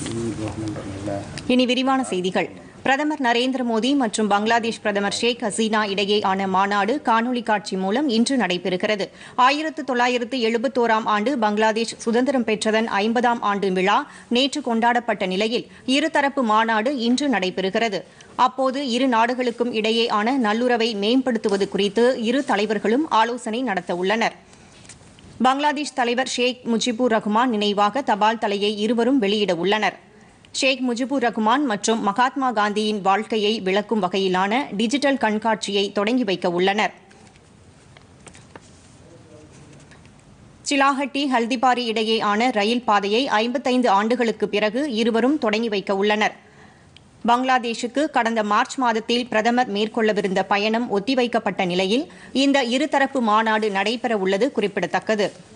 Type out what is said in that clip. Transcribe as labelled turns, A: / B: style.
A: இனி விரிவான செய்திகள் பிரதமர் நரேந்திர மோடி மற்றும் பங்களாதேஷ் பிரதமர் ஷேக் ஹசீனா இடையேயான மாநாடு காணொலி காட்சி மூலம் இன்று நடைபெறுகிறது ஆயிரத்து தொள்ளாயிரத்து எழுபத்தோராம் ஆண்டு பங்களாதேஷ் சுதந்திரம் பெற்றதன் ஐம்பதாம் ஆண்டு விழா நேற்று கொண்டாடப்பட்ட நிலையில் இருதரப்பு மாநாடு இன்று நடைபெறுகிறது அப்போது இரு நாடுகளுக்கும் இடையேயான நல்லுறவை மேம்படுத்துவது குறித்து இரு தலைவர்களும் ஆலோசனை நடத்தவுள்ளனர் பங்களாதேஷ் தலைவர் ஷேக் முஜிபுர் ரஹ்மான் நினைவாக தபால் தலையை இருவரும் வெளியிட உள்ளனர் ஷேக் முஜிபுர் ரஹ்மான் மற்றும் மகாத்மா காந்தியின் வாழ்க்கையை விளக்கும் வகையிலான டிஜிட்டல் கண்காட்சியை தொடங்கி வைக்க உள்ளனர் சிலாஹட்டி ஹல்திபாரி இடையேயான ரயில் பாதையை ஐம்பத்தைந்து ஆண்டுகளுக்கு பிறகு இருவரும் தொடங்கி வைக்க உள்ளனர் பங்களாதேஷுக்கு கடந்த மார்ச் மாதத்தில் பிரதமர் மேற்கொள்ளவிருந்த பயணம் ஒத்திவைக்கப்பட்ட நிலையில் இந்த இருதரப்பு மாநாடு நடைபெற உள்ளது குறிப்பிடத்தக்கது